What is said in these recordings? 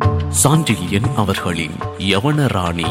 சாண்டில்யன் அவர்களின் யவன ராணி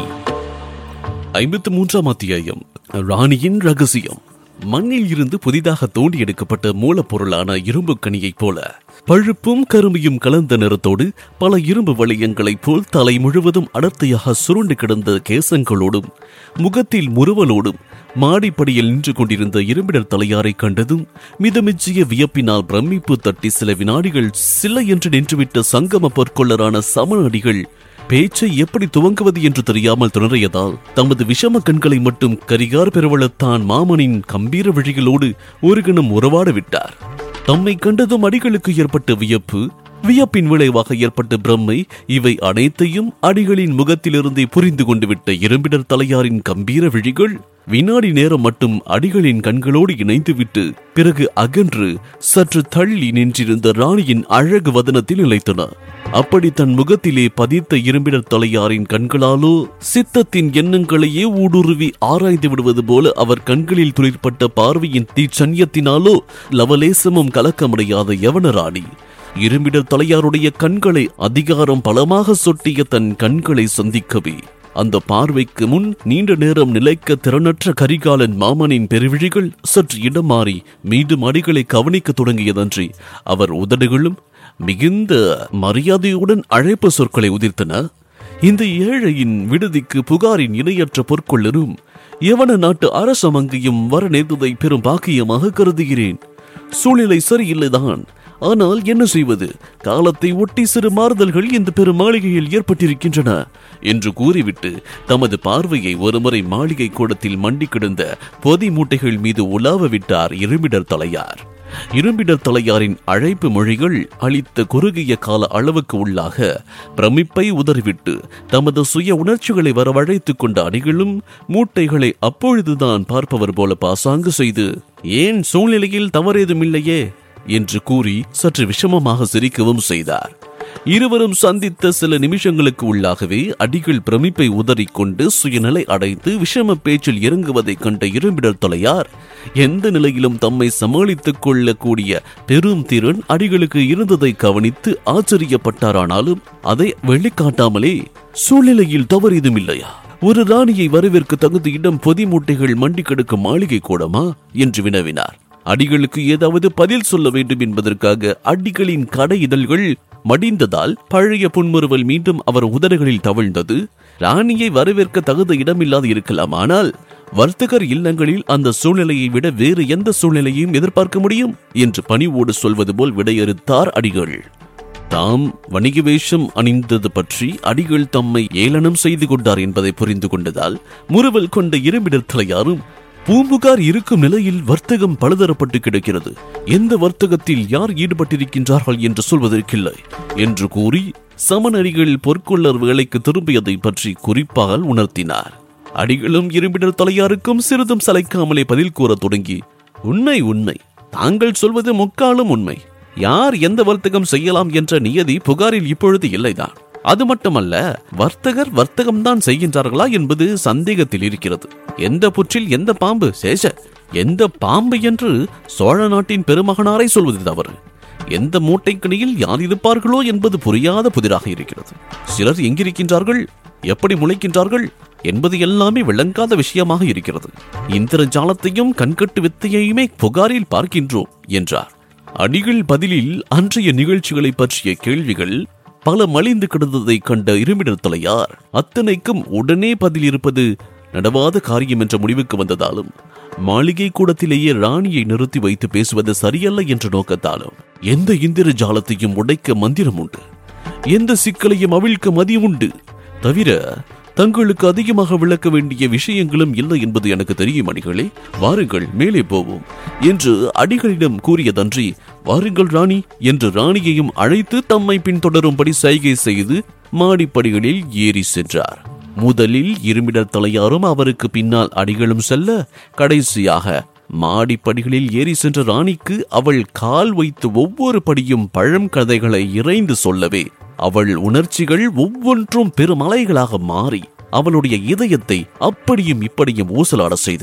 ஐம்பத்து மூன்றாம் அத்தியாயம் ராணியின் ரகசியம் மண்ணில் இருந்து புதிதாக தோண்டி எடுக்கப்பட்ட மூலப்பொருளான இரும்பு கனியைப் போல பழுப்பும் கருமையும் கலந்த நிறத்தோடு பல இரும்பு வளையங்களைப் போல் தலை முழுவதும் அடர்த்தியாக சுருண்டு கிடந்த கேசங்களோடும் முகத்தில் முறுவலோடும் மாடிப்படியில் நின்று கொண்டிருந்த இரும்பிடர் தலையாரை கண்டதும் மிதமிச்சிய வியப்பினால் பிரமிப்பு தட்டி சில வினாடிகள் சிலை என்று நின்றுவிட்ட சங்கம பொற்கொள்ளரான சமணடிகள் பேச்சை எப்படி துவங்குவது என்று தெரியாமல் திணறியதால் தமது விஷம கண்களை மட்டும் கரிகார் பெருவளத்தான் மாமனின் கம்பீர விழிகளோடு ஒரு கணம் உறவாட விட்டார் தம்மை கண்டதும் அடிகளுக்கு ஏற்பட்ட வியப்பு வியப்பின் விளைவாக ஏற்பட்ட பிரம்மை இவை அனைத்தையும் அடிகளின் முகத்திலிருந்தே புரிந்து கொண்டு விட்ட இரும்பிடர் தலையாரின் கம்பீர விழிகள் வினாடி நேரம் மட்டும் அடிகளின் கண்களோடு இணைந்துவிட்டு பிறகு அகன்று சற்று தள்ளி நின்றிருந்த ராணியின் அழகு வதனத்தில் நிலைத்தன அப்படி தன் முகத்திலே பதித்த இரும்பிடர் தலையாரின் கண்களாலோ சித்தத்தின் எண்ணங்களையே ஊடுருவி ஆராய்ந்து விடுவது போல அவர் கண்களில் துளிர்ப்பட்ட பார்வையின் தீச்சன்யத்தினாலோ லவலேசமும் கலக்கமடையாத யவன ராணி இரும்பிடர் தலையாருடைய கண்களை அதிகாரம் பலமாக சொட்டிய தன் கண்களை சந்திக்கவே அந்த பார்வைக்கு முன் நீண்ட நேரம் நிலைக்க திறனற்ற கரிகாலன் மாமனின் பெருவிழிகள் சற்று இடம் மாறி மீண்டும் அடிகளை கவனிக்க தொடங்கியதன்றி அவர் உதடுகளும் மிகுந்த மரியாதையுடன் அழைப்பு சொற்களை உதிர்த்தன இந்த ஏழையின் விடுதிக்கு புகாரின் இணையற்ற பொற்கொள்ளரும் யவன நாட்டு அரசமங்கையும் வர நேர்ந்ததை பெரும் பாக்கியமாக கருதுகிறேன் சூழ்நிலை சரியில்லைதான் ஆனால் என்ன செய்வது காலத்தை ஒட்டி சிறு மாறுதல்கள் இந்த பெரும் மாளிகையில் ஏற்பட்டிருக்கின்றன என்று கூறிவிட்டு தமது பார்வையை ஒருமுறை மாளிகை கூடத்தில் மண்டி கிடந்த பொதி மூட்டைகள் மீது உலாவ விட்டார் இரும்பிடர் தலையார் இரும்பிடர் தலையாரின் அழைப்பு மொழிகள் அளித்த குறுகிய கால அளவுக்கு உள்ளாக பிரமிப்பை உதறிவிட்டு தமது சுய உணர்ச்சிகளை வரவழைத்துக் கொண்ட அணிகளும் மூட்டைகளை அப்பொழுதுதான் பார்ப்பவர் போல பாசாங்கு செய்து ஏன் சூழ்நிலையில் தவறேதும் இல்லையே என்று கூறி சற்று விஷமமாக சிரிக்கவும் செய்தார் இருவரும் சந்தித்த சில நிமிஷங்களுக்கு உள்ளாகவே அடிகள் பிரமிப்பை உதறிக்கொண்டு சுயநிலை அடைந்து விஷம பேச்சில் இறங்குவதைக் கண்ட இரும்பிடர் தலையார் எந்த நிலையிலும் தம்மை சமாளித்துக் கொள்ளக்கூடிய பெரும் திறன் அடிகளுக்கு இருந்ததை கவனித்து ஆச்சரியப்பட்டாரானாலும் அதை வெளிக்காட்டாமலே சூழ்நிலையில் தவறிதும் இல்லையா ஒரு ராணியை வரவேற்க தகுந்த இடம் பொதி மூட்டைகள் மண்டி கிடக்கும் மாளிகை கூடமா என்று வினவினார் அடிகளுக்கு ஏதாவது பதில் சொல்ல வேண்டும் என்பதற்காக அடிகளின் கடை இதழ்கள் மடிந்ததால் பழைய புன்முறுவல் மீண்டும் அவர் உதடுகளில் தவழ்ந்தது ராணியை வரவேற்க தகுந்த இடமில்லாது இருக்கலாம் ஆனால் வர்த்தகர் இல்லங்களில் அந்த சூழ்நிலையை விட வேறு எந்த சூழ்நிலையையும் எதிர்பார்க்க முடியும் என்று பணிவோடு சொல்வது போல் விடையறுத்தார் அடிகள் தாம் வணிக வேஷம் அணிந்தது பற்றி அடிகள் தம்மை ஏளனம் செய்து கொண்டார் என்பதை புரிந்து கொண்டதால் முறுவல் கொண்ட இரும்பிடர் தலையாரும் பூம்புகார் இருக்கும் நிலையில் வர்த்தகம் பலதரப்பட்டு கிடக்கிறது எந்த வர்த்தகத்தில் யார் ஈடுபட்டிருக்கின்றார்கள் என்று சொல்வதற்கில்லை என்று கூறி சமநடிகள் பொற்கொள்ளர் வேலைக்கு திரும்பியதை பற்றி குறிப்பாக உணர்த்தினார் அடிகளும் இரும்பிடர் தலையாருக்கும் சிறிதும் சளைக்காமலே பதில் கூறத் தொடங்கி உண்மை உண்மை தாங்கள் சொல்வது முக்காலும் உண்மை யார் எந்த வர்த்தகம் செய்யலாம் என்ற நியதி புகாரில் இப்பொழுது இல்லைதான் அது மட்டுமல்ல வர்த்தகர் வர்த்தகம்தான் செய்கின்றார்களா என்பது சந்தேகத்தில் இருக்கிறது எந்த புற்றில் எந்த பாம்பு சேஷ எந்த பாம்பு என்று சோழ நாட்டின் பெருமகனாரை சொல்வது தவறு எந்த மூட்டைக்கணியில் யார் இருப்பார்களோ என்பது புரியாத புதிராக இருக்கிறது சிலர் எங்கிருக்கின்றார்கள் எப்படி முளைக்கின்றார்கள் என்பது எல்லாமே விளங்காத விஷயமாக இருக்கிறது இந்திரஜாலத்தையும் கண்கட்டு வித்தையுமே புகாரில் பார்க்கின்றோம் என்றார் அடிகள் பதிலில் அன்றைய நிகழ்ச்சிகளை பற்றிய கேள்விகள் பல மலிந்து கிடந்ததை கண்ட இருமிடர் தலையார் அத்தனைக்கும் உடனே பதில் இருப்பது நடவாத காரியம் என்ற முடிவுக்கு வந்ததாலும் மாளிகை கூடத்திலேயே ராணியை நிறுத்தி வைத்து பேசுவது சரியல்ல என்ற நோக்கத்தாலும் எந்த இந்திர ஜாலத்தையும் உடைக்க மந்திரம் உண்டு எந்த சிக்கலையும் அவிழ்க்க மதியம் உண்டு தவிர தங்களுக்கு அதிகமாக விளக்க வேண்டிய விஷயங்களும் இல்லை என்பது எனக்கு தெரியும் அடிகளே வாருங்கள் மேலே போவோம் என்று அடிகளிடம் கூறியதன்றி வாருங்கள் ராணி என்று ராணியையும் அழைத்து தம்மை பின்தொடரும்படி சைகை செய்து மாடிப்படிகளில் ஏறி சென்றார் முதலில் இருமிடர் தலையாரும் அவருக்கு பின்னால் அடிகளும் செல்ல கடைசியாக மாடிப்படிகளில் ஏறி சென்ற ராணிக்கு அவள் கால் வைத்து ஒவ்வொரு படியும் பழம் கதைகளை இறைந்து சொல்லவே அவள் உணர்ச்சிகள் ஒவ்வொன்றும் பெருமலைகளாக மாறி அவளுடைய இதயத்தை அப்படியும் இப்படியும் ஊசலாட செய்தன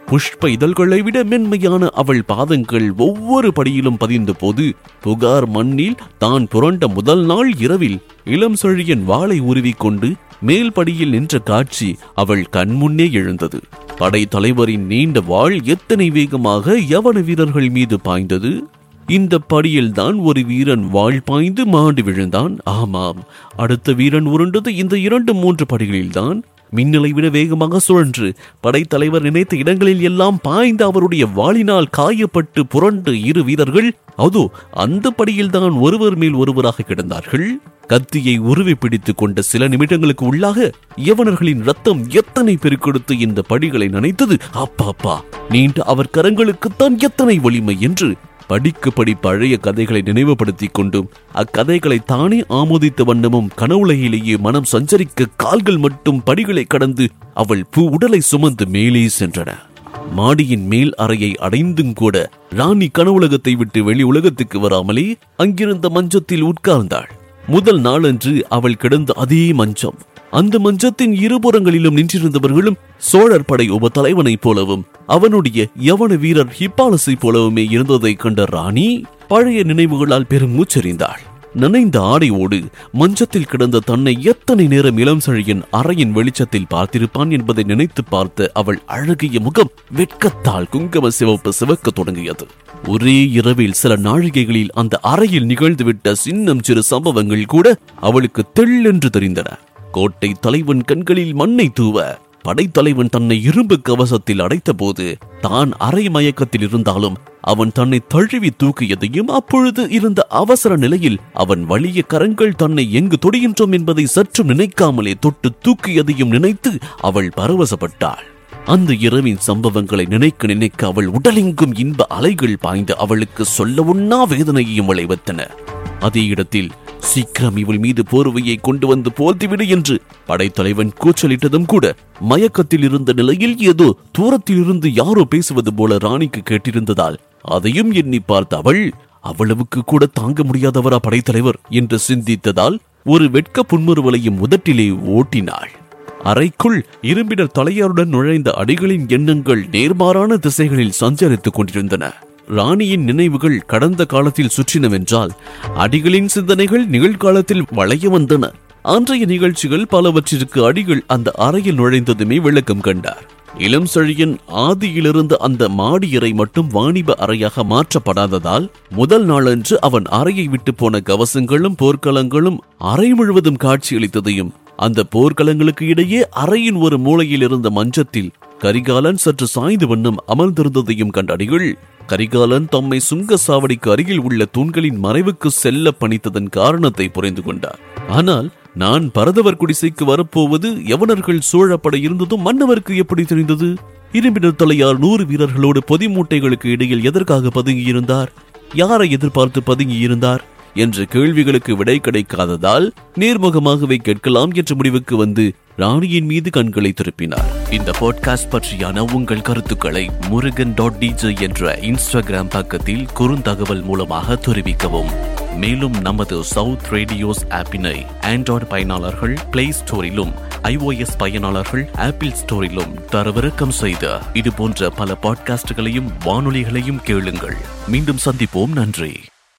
புஷ்ப இதழ்களை விட மென்மையான அவள் பாதங்கள் ஒவ்வொரு படியிலும் பதிந்த போது புகார் மண்ணில் தான் புரண்ட முதல் நாள் இரவில் இளம் செழியன் வாளை உருவிக்கொண்டு மேல் படியில் நின்ற காட்சி அவள் கண்முன்னே எழுந்தது படை தலைவரின் நீண்ட வாள் எத்தனை வேகமாக யவன வீரர்கள் மீது பாய்ந்தது இந்த படியில்தான் ஒரு வீரன் வாழ் பாய்ந்து மாண்டு விழுந்தான் ஆமாம் அடுத்த வீரன் உருண்டது இந்த இரண்டு மூன்று படிகளில்தான் மின்னலை விட வேகமாக சுழன்று படைத்தலைவர் நினைத்த இடங்களில் எல்லாம் பாய்ந்து அவருடைய வாளினால் காயப்பட்டு புரண்டு இரு வீரர்கள் அதோ அந்த படியில்தான் ஒருவர் மேல் ஒருவராக கிடந்தார்கள் கத்தியை உருவி பிடித்துக் கொண்ட சில நிமிடங்களுக்கு உள்ளாக யவனர்களின் ரத்தம் எத்தனை பெருக்கெடுத்து இந்த படிகளை நனைத்தது அப்பாப்பா நீண்ட அவர் கரங்களுக்குத்தான் எத்தனை வலிமை என்று படிக்கு படி பழைய கதைகளை நினைவுபடுத்திக் கொண்டும் அக்கதைகளை தானே ஆமோதித்த வண்ணமும் கனவுலையிலேயே மனம் சஞ்சரிக்க கால்கள் மட்டும் படிகளை கடந்து அவள் பூ உடலை சுமந்து மேலே சென்றன மாடியின் மேல் அறையை அடைந்தும் கூட ராணி கனவுலகத்தை விட்டு வெளி உலகத்துக்கு வராமலே அங்கிருந்த மஞ்சத்தில் உட்கார்ந்தாள் முதல் நாளன்று அவள் கிடந்த அதே மஞ்சம் அந்த மஞ்சத்தின் இருபுறங்களிலும் நின்றிருந்தவர்களும் சோழர் படை உப தலைவனைப் போலவும் அவனுடைய யவன வீரர் ஹிப்பாலஸை போலவுமே இருந்ததைக் கண்ட ராணி பழைய நினைவுகளால் பெரும் மூச்செறிந்தாள் நனைந்த ஆடையோடு மஞ்சத்தில் கிடந்த தன்னை எத்தனை நேரம் இளம் செழியன் அறையின் வெளிச்சத்தில் பார்த்திருப்பான் என்பதை நினைத்து பார்த்த அவள் அழகிய முகம் வெட்கத்தால் குங்கும சிவப்பு சிவக்கத் தொடங்கியது ஒரே இரவில் சில நாழிகைகளில் அந்த அறையில் நிகழ்ந்துவிட்ட சின்னம் சிறு சம்பவங்கள் கூட அவளுக்கு தெள்ளென்று தெரிந்தன கோட்டை தலைவன் கண்களில் மண்ணை தூவ படைத்தலைவன் தன்னை இரும்பு கவசத்தில் அடைத்தபோது தான் அரை மயக்கத்தில் இருந்தாலும் அவன் தன்னை தழுவி தூக்கியதையும் அப்பொழுது இருந்த அவசர நிலையில் அவன் வலிய கரங்கள் தன்னை எங்கு தொடுகின்றோம் என்பதை சற்று நினைக்காமலே தொட்டு தூக்கியதையும் நினைத்து அவள் பரவசப்பட்டாள் அந்த இரவின் சம்பவங்களை நினைக்க நினைக்க அவள் உடலெங்கும் இன்ப அலைகள் பாய்ந்து அவளுக்கு சொல்ல உண்ணா வேதனையையும் விளைவித்தன அதே இடத்தில் சீக்கிரம் இவள் மீது போர்வையை கொண்டு வந்து போர்த்திவிடு என்று படைத்தலைவன் கூச்சலிட்டதும் கூட மயக்கத்தில் இருந்த நிலையில் ஏதோ தூரத்தில் இருந்து யாரோ பேசுவது போல ராணிக்கு கேட்டிருந்ததால் அதையும் எண்ணி பார்த்த அவள் அவ்வளவுக்கு கூட தாங்க முடியாதவரா படைத்தலைவர் என்று சிந்தித்ததால் ஒரு வெட்க புன்முறுவலையும் உதட்டிலே ஓட்டினாள் அறைக்குள் இரும்பினர் தலையாருடன் நுழைந்த அடிகளின் எண்ணங்கள் நேர்மாறான திசைகளில் சஞ்சரித்துக் கொண்டிருந்தன ராணியின் நினைவுகள் கடந்த காலத்தில் சுற்றினவென்றால் அடிகளின் சிந்தனைகள் நிகழ்காலத்தில் வளைய வந்தன அன்றைய நிகழ்ச்சிகள் பலவற்றிற்கு அடிகள் அந்த அறையில் நுழைந்ததுமே விளக்கம் கண்டார் இளம் செழியன் ஆதியிலிருந்த அந்த மாடியறை மட்டும் வாணிப அறையாக மாற்றப்படாததால் முதல் நாளன்று அவன் அறையை விட்டு போன கவசங்களும் போர்க்களங்களும் அறை முழுவதும் காட்சியளித்ததையும் அந்த போர்க்களங்களுக்கு இடையே அறையின் ஒரு மூலையில் இருந்த மஞ்சத்தில் கரிகாலன் சற்று சாய்ந்து வண்ணம் அமர்ந்திருந்ததையும் கண்ட அடிகள் கரிகாலன் தம்மை சுங்க சாவடிக்கு அருகில் உள்ள தூண்களின் மறைவுக்கு செல்ல பணித்ததன் காரணத்தை புரிந்து கொண்டார் ஆனால் நான் பரதவர் குடிசைக்கு வரப்போவது யவனர்கள் சூழப்பட இருந்ததும் மன்னவருக்கு எப்படி தெரிந்தது இரும்பினர் தலையார் நூறு வீரர்களோடு பொதி மூட்டைகளுக்கு இடையில் எதற்காக பதுங்கியிருந்தார் யாரை எதிர்பார்த்து பதுங்கியிருந்தார் என்ற கேள்விகளுக்கு விடை கிடைக்காததால் நேர்முகமாகவே கேட்கலாம் என்ற முடிவுக்கு வந்து ராணியின் மீது கண்களை திருப்பினார் இந்த பாட்காஸ்ட் பற்றியான உங்கள் கருத்துக்களை முருகன் டாட் டிஜே என்ற இன்ஸ்டாகிராம் பக்கத்தில் குறுந்தகவல் மூலமாக தெரிவிக்கவும் மேலும் நமது சவுத் ரேடியோஸ் ஆப்பினை ஆண்ட்ராய்டு பயனாளர்கள் பிளே ஸ்டோரிலும் ஐஓஎஸ் பயனாளர்கள் ஆப்பிள் ஸ்டோரிலும் தரவிறக்கம் செய்த இது போன்ற பல பாட்காஸ்டுகளையும் வானொலிகளையும் கேளுங்கள் மீண்டும் சந்திப்போம் நன்றி